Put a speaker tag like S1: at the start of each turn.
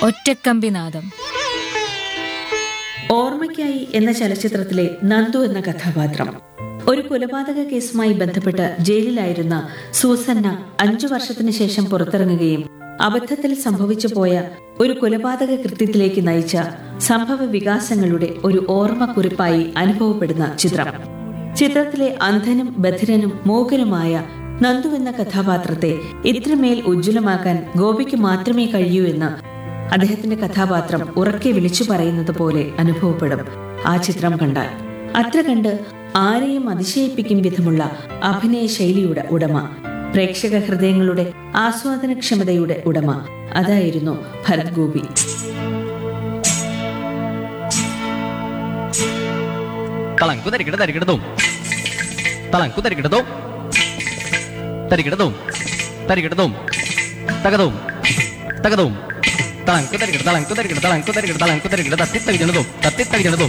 S1: ഒറ്റക്കമ്പിനാദം
S2: ഓർമ്മയ്ക്കായി എന്ന ചലച്ചിത്രത്തിലെ നന്ദു എന്ന കഥാപാത്രം ഒരു കൊലപാതക കേസുമായി ബന്ധപ്പെട്ട് ജയിലിലായിരുന്ന സൂസന്ന അഞ്ചു വർഷത്തിന് ശേഷം പുറത്തിറങ്ങുകയും അബദ്ധത്തിൽ സംഭവിച്ചു പോയ ഒരു കൊലപാതക കൃത്യത്തിലേക്ക് നയിച്ച സംഭവ വികാസങ്ങളുടെ ഒരു ഓർമ്മക്കുറിപ്പായി അനുഭവപ്പെടുന്ന ചിത്രം ചിത്രത്തിലെ അന്ധനും ബധിരനും മൂകനുമായ നന്ദു എന്ന കഥാപാത്രത്തെ ഇത്രമേൽ ഉജ്ജ്വലമാക്കാൻ ഗോപിക്ക് മാത്രമേ കഴിയൂ എന്ന് അദ്ദേഹത്തിന്റെ കഥാപാത്രം ഉറക്കെ വിളിച്ചു പറയുന്നത് പോലെ അനുഭവപ്പെടും ആ ചിത്രം കണ്ടാൽ അത്ര കണ്ട് ആരെയും അതിശയിപ്പിക്കും വിധമുള്ള അഭിനയ ശൈലിയുടെ ഉടമ പ്രേക്ഷക ഹൃദയങ്ങളുടെ ആസ്വാദനക്ഷമതയുടെ ഉടമ അതായിരുന്നു ഭരത് ഗോപി
S3: തളങ്കു തരികിട തരികിടതും തളങ്കു തരികിടതും തരികിടതും തരികിടതും തകതും തകതും തളങ്കു തരികിട തളങ്കു തരികിട തളങ്കു തരികിട തളങ്കു തരികിട തത്തി തകിടതും തത്തി തകിടതും